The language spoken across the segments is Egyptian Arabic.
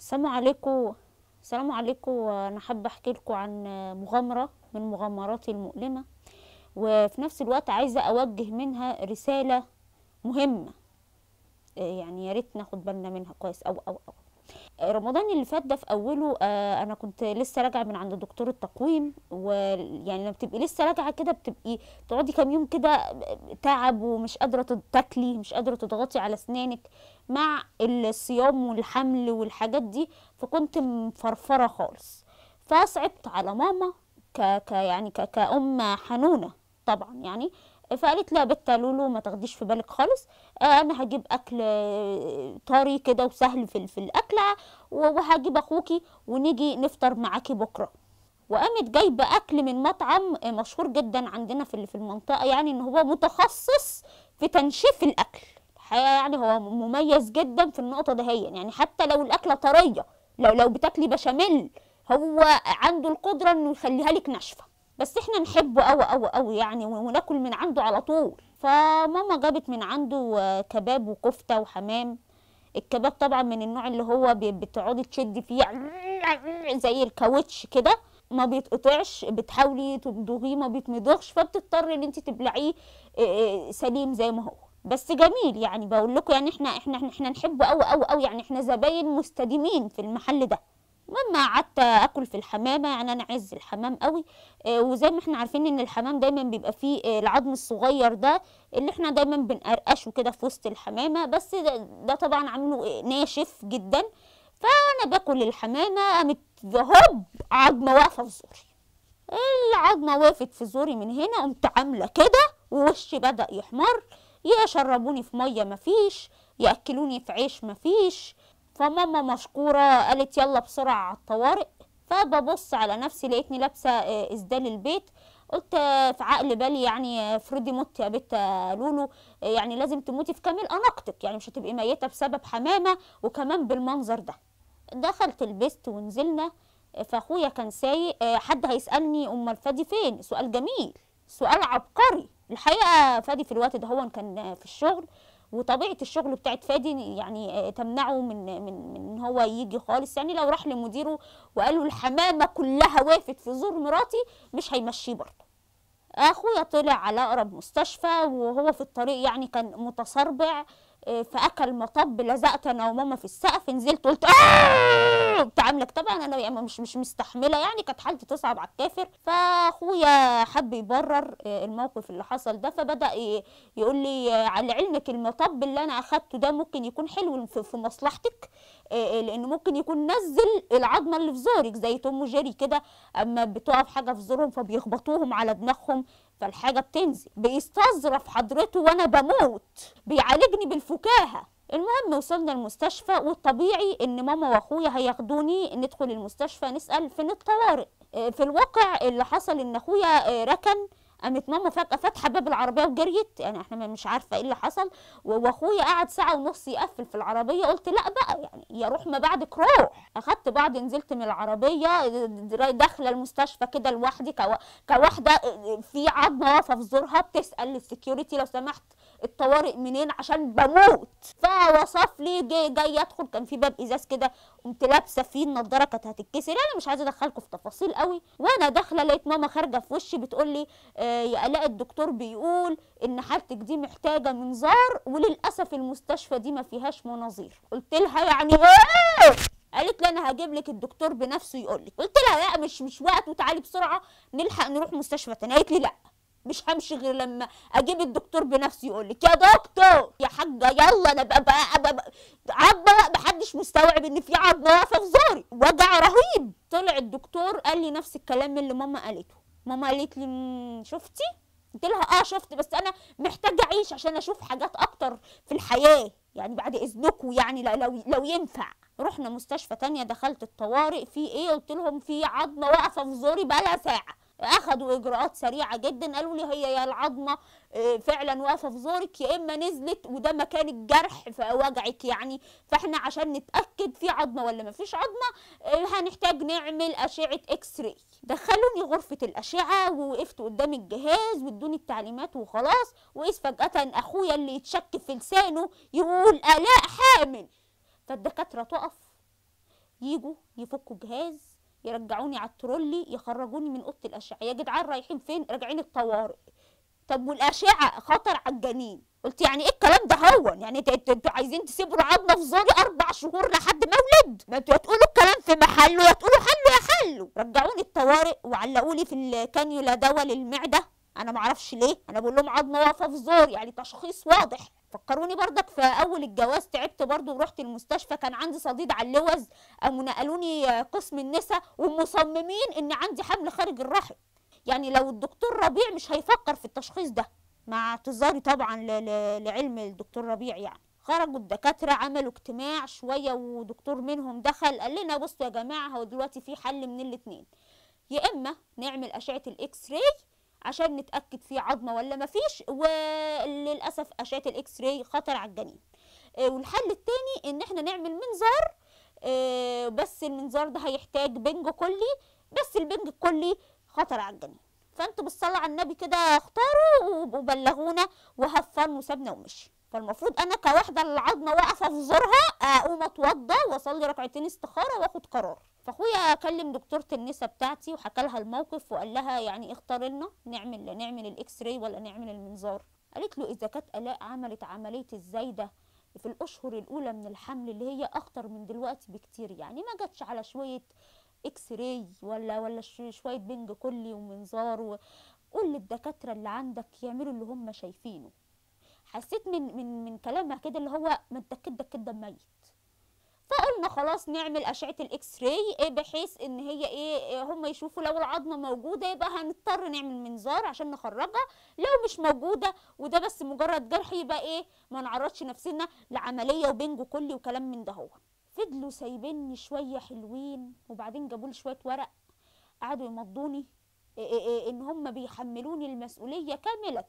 السلام عليكم السلام عليكم انا حابه احكي لكم عن مغامره من مغامراتي المؤلمه وفي نفس الوقت عايزه اوجه منها رساله مهمه يعني يا ريت ناخد بالنا منها كويس او او او رمضان اللي فات ده في اوله آه انا كنت لسه راجعه من عند دكتور التقويم ويعني لما بتبقي لسه راجعه كده بتبقي تقعدي كام يوم كده تعب ومش قادره تاكلي مش قادره تضغطي على اسنانك مع الصيام والحمل والحاجات دي فكنت مفرفره خالص فصعبت على ماما ك, ك يعني ك كأم حنونه طبعا يعني فقالت لا بت لولو ما تاخديش في بالك خالص انا هجيب اكل طري كده وسهل في في الاكل وهجيب اخوكي ونيجي نفطر معاكي بكره وقامت جايبه اكل من مطعم مشهور جدا عندنا في في المنطقه يعني ان هو متخصص في تنشيف الاكل يعني هو مميز جدا في النقطه دهيا يعني حتى لو الاكله طريه لو لو بتاكلي بشاميل هو عنده القدره انه يخليها لك ناشفه بس احنا نحبه قوي قوي قوي يعني وناكل من عنده على طول فماما جابت من عنده كباب وكفته وحمام الكباب طبعا من النوع اللي هو بتقعدي تشدي فيه زي الكاوتش كده ما بيتقطعش بتحاولي تمضغيه ما بيتمضغش فبتضطري ان انت تبلعيه سليم زي ما هو بس جميل يعني بقول لكم يعني احنا احنا احنا نحبه قوي قوي قوي يعني احنا زباين مستديمين في المحل ده المهم قعدت اكل في الحمامه يعني انا عز الحمام قوي آه وزي ما احنا عارفين ان الحمام دايما بيبقى فيه آه العظم الصغير ده اللي احنا دايما بنقرقشه كده في وسط الحمامه بس ده, ده طبعا عامله ناشف جدا فانا باكل الحمامه قامت هوب عظمه واقفه في زوري العظمه وقفت في زوري من هنا قمت عامله كده ووشي بدا يحمر يشربوني في ميه مفيش ياكلوني في عيش مفيش فماما مشكورة قالت يلا بسرعة على الطوارئ فببص على نفسي لقيتني لابسة إسدال البيت قلت في عقل بالي يعني افرضي مت يا بت لولو يعني لازم تموتي في كامل اناقتك يعني مش هتبقي ميته بسبب حمامه وكمان بالمنظر ده دخلت البيست ونزلنا فاخويا كان سايق حد هيسالني امال فادي فين سؤال جميل سؤال عبقري الحقيقه فادي في الوقت ده هو كان في الشغل وطبيعه الشغل بتاعت فادي يعني تمنعه من من من ان هو يجي خالص يعني لو راح لمديره وقال له الحمامه كلها وقفت في زور مراتي مش هيمشيه برضه اخويا طلع على اقرب مستشفى وهو في الطريق يعني كان متسربع فاكل مطب لزقت انا وماما في السقف نزلت قلت اه بتاع عامله طبعا انا يعني مش مش مستحمله يعني كانت حالتي تصعب على الكافر فاخويا حب يبرر الموقف اللي حصل ده فبدا يقول لي على علمك المطب اللي انا اخدته ده ممكن يكون حلو في مصلحتك لان ممكن يكون نزل العظمه اللي في زورك زي توم وجيري كده اما بتقف حاجه في زورهم فبيخبطوهم على دماغهم فالحاجه بتنزل بيستظرف حضرته وانا بموت بيعالجني بالفكاهه المهم وصلنا المستشفى والطبيعي ان ماما واخويا هياخدوني ندخل المستشفى نسال فين الطوارئ في الواقع اللي حصل ان اخويا ركن قامت ماما فجأة فاتحة باب العربية وجريت يعني احنا مش عارفة ايه اللي حصل واخويا قعد ساعة ونص يقفل في العربية قلت لا بقى يعني يا روح ما بعدك روح اخدت بعض نزلت من العربية داخلة المستشفى كده لوحدي كوا... كواحدة في عظمة واقفة في زورها بتسأل السكيورتي لو سمحت الطوارئ منين عشان بموت فوصف لي جاي, جاي ادخل كان في باب ازاز كده قمت لابسه فيه النضاره كانت هتتكسر انا مش عايزه ادخلكم في تفاصيل قوي وانا داخله لقيت ماما خارجه في وشي بتقول لي آه يا الاء الدكتور بيقول ان حالتك دي محتاجه منظار وللاسف المستشفى دي ما فيهاش مناظير قلت لها يعني ايه قالت لي انا هجيب لك الدكتور بنفسه يقول لك قلت لها لا مش مش وقت وتعالي بسرعه نلحق نروح مستشفى تاني قالت لي لا مش همشي غير لما اجيب الدكتور بنفسه يقول لك يا دكتور يا حاجه يلا انا بقى بقى بقى عظمه محدش مستوعب ان في عظمه واقفه في زوري وجع رهيب طلع الدكتور قال لي نفس الكلام اللي ماما قالته ماما قالت لي شفتي قلت لها اه شفت بس انا محتاجه اعيش عشان اشوف حاجات اكتر في الحياه يعني بعد اذنكم يعني لو لو ينفع رحنا مستشفى تانية دخلت الطوارئ في ايه قلت لهم في عظمه واقفه في زوري بقالها ساعه اخدوا اجراءات سريعه جدا قالوا لي هي يا العظمه فعلا واقفه في زورك يا اما نزلت وده مكان الجرح فوجعك يعني فاحنا عشان نتاكد في عظمه ولا ما فيش عظمه هنحتاج نعمل اشعه اكس راي دخلوني غرفه الاشعه ووقفت قدام الجهاز وادوني التعليمات وخلاص واذ فجاه اخويا اللي يتشك في لسانه يقول الاء حامل فالدكاتره تقف يجوا يفكوا جهاز يرجعوني على الترولي يخرجوني من اوضه الاشعه يا جدعان رايحين فين راجعين الطوارئ طب والاشعه خطر على الجنين قلت يعني ايه الكلام ده هون يعني انتوا انتوا انتوا عايزين تسيبوا العظمه في زوري اربع شهور لحد ما اولد ما انتوا يا تقولوا الكلام في محله يا تقولوا حلو يا حلو رجعوني الطوارئ وعلقوا لي في الكانيولا دواء للمعده انا معرفش ليه انا بقول لهم عظمه واقفه في زوري يعني تشخيص واضح فكروني برضك في اول الجواز تعبت برضو ورحت المستشفى كان عندي صديد على اللوز قاموا نقلوني قسم النساء ومصممين ان عندي حمل خارج الرحم يعني لو الدكتور ربيع مش هيفكر في التشخيص ده مع اعتذاري طبعا ل- ل- لعلم الدكتور ربيع يعني خرجوا الدكاترة عملوا اجتماع شوية ودكتور منهم دخل قال لنا بصوا يا جماعة هو دلوقتي في حل من الاتنين يا إما نعمل أشعة الإكس راي عشان نتأكد في عظمة ولا مفيش وللأسف أشعة الإكس راي خطر على الجنين آه، والحل التاني إن إحنا نعمل منظار آه، بس المنظار ده هيحتاج بنج كلي بس البنج الكلي خطر على الجنين فانتوا بالصلاة على النبي كده اختاروا وبلغونا وهفن وسابنا ومشي فالمفروض انا كواحدة العظمة واقفة في زورها اقوم اتوضى واصلي ركعتين استخارة واخد قرار فاخويا كلم دكتورة النساء بتاعتي وحكى لها الموقف وقال لها يعني اختار لنا نعمل نعمل الاكس راي ولا نعمل المنظار قالت له اذا كانت الاء عملت عملية الزايدة في الاشهر الاولى من الحمل اللي هي اخطر من دلوقتي بكتير يعني ما جاتش على شوية اكس راي ولا ولا ش- شويه بنج كلي ومنظار و... قول للدكاتره اللي عندك يعملوا اللي هم شايفينه حسيت من من من كلامها كده اللي هو ما انت كده كده ميت فقلنا خلاص نعمل اشعه الاكس راي إيه بحيث ان هي ايه إيه هم يشوفوا لو العظمه موجوده يبقى هنضطر نعمل منظار عشان نخرجها لو مش موجوده وده بس مجرد جرح يبقى ايه ما نعرضش نفسنا لعمليه وبنج كلي وكلام من ده هو فضلوا سايبيني شويه حلوين وبعدين جابوا لي شويه ورق قعدوا يمضوني إيه إيه إيه ان هم بيحملوني المسؤوليه كامله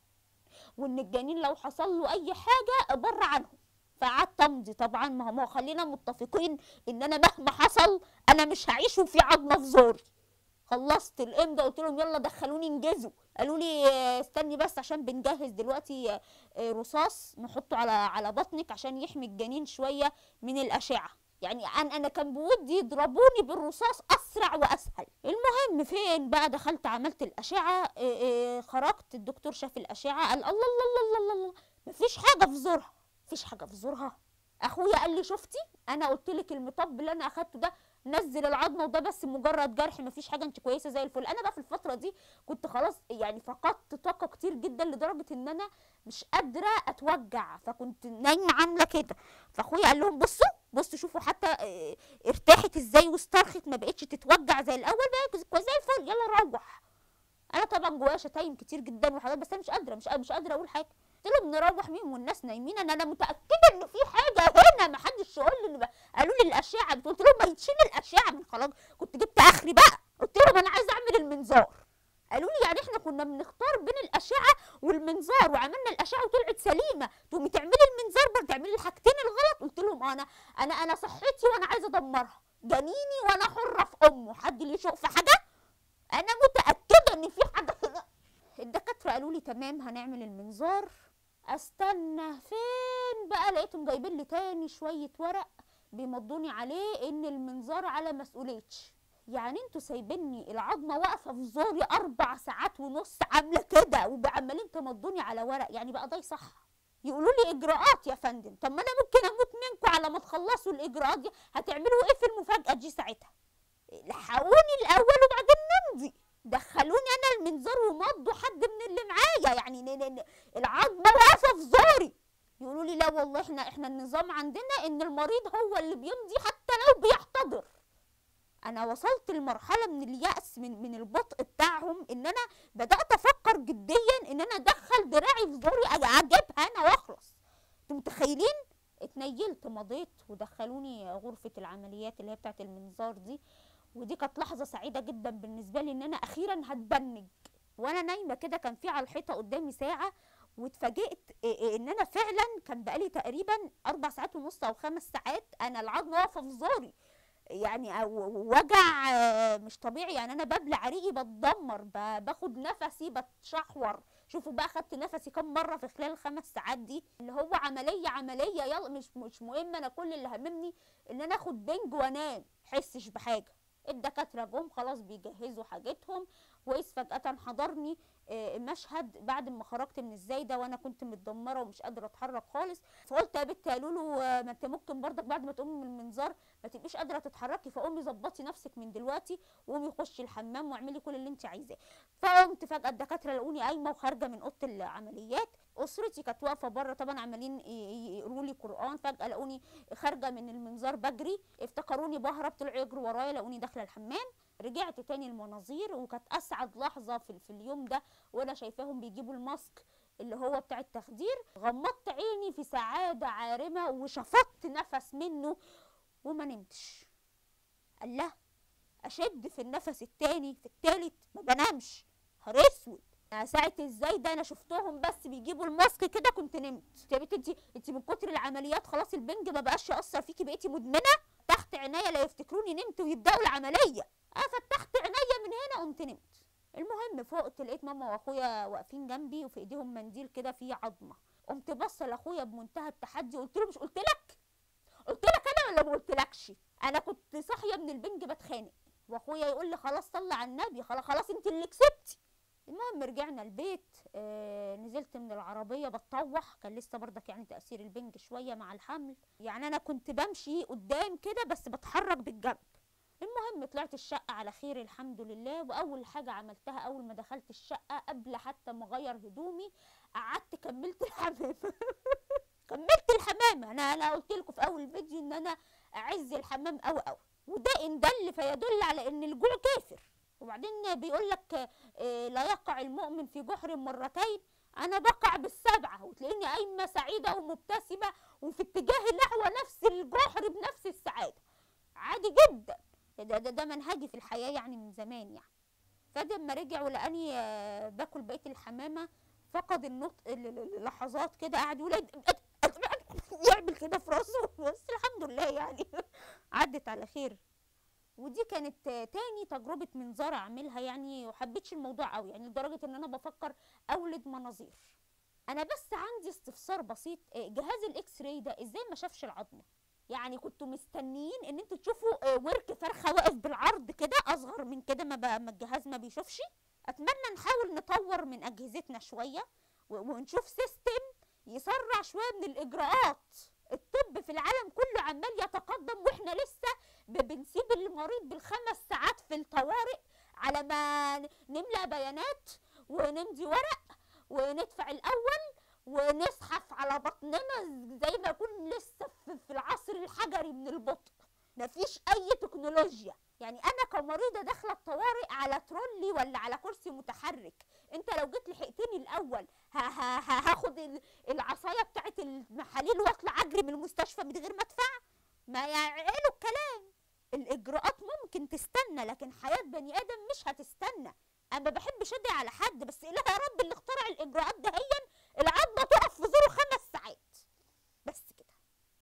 وان الجنين لو حصل له اي حاجه بره عنهم فقعدت امضي طبعا ما هو خلينا متفقين ان انا مهما حصل انا مش هعيش وفي عظمه في زوري خلصت الامضاء قلت لهم يلا دخلوني انجزوا قالوا لي آه، استني بس عشان بنجهز دلوقتي آه، آه، رصاص نحطه على على بطنك عشان يحمي الجنين شويه من الاشعه يعني انا انا كان بودي يضربوني بالرصاص اسرع واسهل المهم فين بقى دخلت عملت الاشعه إيه إيه خرجت الدكتور شاف الاشعه قال الله الله الله الله الله مفيش حاجه في زورها مفيش حاجه في زورها اخويا قال لي شفتي انا قلت لك المطب اللي انا اخدته ده نزل العظمه وده بس مجرد جرح مفيش حاجه انت كويسه زي الفل انا بقى في الفتره دي كنت خلاص يعني فقدت طاقه كتير جدا لدرجه ان انا مش قادره اتوجع فكنت نايمه عامله كده فاخويا قال لهم بصوا بصوا شوفوا حتى اه، ارتاحت ازاي واسترخت ما بقتش تتوجع زي الاول بقى كويس زي الفل يلا نروح انا طبعا جوايا شتايم كتير جدا وحاجات بس انا مش قادره مش مش قادره اقول حاجه قلت لهم نروح مين والناس نايمين انا انا متاكده ان في حاجه هنا ما حدش يقول لي إن ب- قالوا لي الاشعه قلت لهم ما يتشيل الاشعه من خلاص كنت جبت اخري بقى قلت لهم انا عايزه اعمل المنظار قالوا لي يعني احنا كنا بنختار بين الاشعه والمنظار وعملنا الاشعه وطلعت سليمه تقومي تعملي المنظار برضه تعملي الحاجتين الغلط قلت لهم انا انا انا صحتي وانا عايزه ادمرها جنيني وانا حره في امه حد ليه شوق في حاجه انا متاكده ان في حاجه هنا الدكاتره قالوا لي تمام هنعمل المنظار استنى فين بقى لقيتهم جايبين لي تاني شويه ورق بيمضوني عليه ان المنظار على مسؤوليتش يعني انتوا سايبيني العظمه واقفه في زوري اربع ساعات ونص عامله كده وعمالين تمضوني على ورق يعني بقى ده صح يقولوا لي اجراءات يا فندم طب ما انا ممكن اموت منكم على ما تخلصوا الاجراءات دي هتعملوا ايه في المفاجاه دي ساعتها لحقوني الاول وبعدين نمضي دخلوني انا المنظار ومضوا حد من اللي معايا يعني ن- ن- ن- العظمه واقفه في زوري يقولوا لي لا والله احنا احنا النظام عندنا ان المريض هو اللي بيمضي حتى لو بيحتضر انا وصلت لمرحله من اليأس من من البطء بتاعهم ان انا بدات افكر جديا ان انا ادخل دراعي في زوري أج- اجيبها انا واخلص انتوا متخيلين اتنيلت مضيت ودخلوني غرفه العمليات اللي هي بتاعه المنظار دي ودي كانت لحظه سعيده جدا بالنسبه لي ان انا اخيرا هتبنج وانا نايمه كده كان في على الحيطه قدامي ساعه واتفاجئت إيه إيه ان انا فعلا كان بقالي تقريبا اربع ساعات ونص او خمس ساعات انا العظمه واقفه في زوري يعني أو وجع آه، مش طبيعي يعني انا ببلع ريقي بتدمر ب- باخد نفسي بتشحور شوفوا بقى خدت نفسي كم مره في خلال الخمس ساعات دي اللي هو عمليه عمليه يلا مش مش مهم انا كل اللي هممني ان انا اخد بنج وانام حسش بحاجه الدكاتره جم خلاص بيجهزوا حاجتهم وإذ فجاه حضرني آه، مشهد بعد ما خرجت من الزايده وانا كنت متدمره ومش قادره اتحرك خالص فقلت يا بنت قالوا له آه، ما انت ممكن برضك بعد ما تقومي من المنظار ما تبقيش قادره تتحركي فقومي ظبطي نفسك من دلوقتي وقومي خشي الحمام واعملي كل اللي انت عايزاه فقمت فجاه الدكاتره لقوني قايمه وخارجه من اوضه العمليات اسرتي كانت واقفه بره طبعا عمالين يقروا لي قران فجاه لقوني خارجه من المنظار بجري افتكروني بهرب طلعوا يجروا ورايا لقوني داخله الحمام رجعت تاني المناظير وكانت اسعد لحظه في, في اليوم ده وانا شايفاهم بيجيبوا الماسك اللي هو بتاع التخدير غمضت عيني في سعاده عارمه وشفطت نفس منه وما نمتش الله اشد في النفس التاني في التالت ما بنامش نهار اسود ساعة ازاي ده انا شفتهم بس بيجيبوا الماسك كده كنت نمت يا بنتي انت انت من كتر العمليات خلاص البنج ما بقاش ياثر فيكي بقيتي مدمنه تحت عينيا لا يفتكروني نمت ويبداوا العمليه انا فتحت عينيا من هنا قمت نمت المهم فوقت لقيت ماما واخويا واقفين جنبي وفي ايديهم منديل كده فيه عظمه قمت باصه لاخويا بمنتهى التحدي قلت له مش قلت لك قلت لك انا ولا ما قلتلكش انا كنت صاحيه من البنج بتخانق واخويا يقول لي خلاص صلي على النبي خلاص خلاص انت اللي كسبتي المهم رجعنا البيت آه نزلت من العربية بتطوح كان لسه برضك يعني تأثير البنج شوية مع الحمل يعني أنا كنت بمشي قدام كده بس بتحرك بالجنب المهم طلعت الشقة على خير الحمد لله وأول حاجة عملتها أول ما دخلت الشقة قبل حتى ما أغير هدومي قعدت كملت الحمام كملت الحمام أنا أنا قلت لكم في أول فيديو إن أنا أعز الحمام أوي أوي وده إن دل فيدل على إن الجوع كافر وبعدين بيقول لك آه، لا يقع المؤمن في جحر مرتين انا بقع بالسبعه وتلاقيني قايمه سعيده ومبتسمه وفي اتجاه نحو نفس الجحر بنفس السعاده عادي جدا ده, ده, ده منهجي في الحياه يعني من زمان يعني فلما رجع ولقاني آه، باكل بقيه الحمامه فقد النطق لحظات كده قاعد يقول يعمل كده في راسه بس الحمد لله يعني عدت على خير ودي كانت تاني تجربة منظار اعملها يعني وحبيتش الموضوع قوي يعني لدرجة ان انا بفكر اولد مناظير انا بس عندي استفسار بسيط آه، جهاز الاكس راي ده ازاي ما شافش العظمة يعني كنتوا مستنيين ان انتوا تشوفوا آه، ورك فرخة واقف بالعرض كده اصغر من كده ما, ما الجهاز ما بيشوفش اتمنى نحاول نطور من اجهزتنا شوية ونشوف سيستم يسرع شوية من الاجراءات الطب في العالم كله عمال يتقدم واحنا لسه بنسيب المريض بالخمس ساعات في الطوارئ على ما نملى بيانات ونمضي ورق وندفع الاول ونزحف على بطننا زي ما يكون لسه في العصر الحجري من البطء مفيش اي تكنولوجيا يعني انا كمريضه داخله الطوارئ على ترولي ولا على كرسي متحرك انت لو جيت لحقتني الاول هاخد العصايه بتاعت المحاليل واطلع اجري من المستشفى من غير ما ادفع ما يعقلوا الكلام الاجراءات ممكن تستنى لكن حياه بني ادم مش هتستنى انا ما بحبش ادعي على حد بس اله يا رب اللي اخترع الاجراءات دهيا العظمه تقف في زوره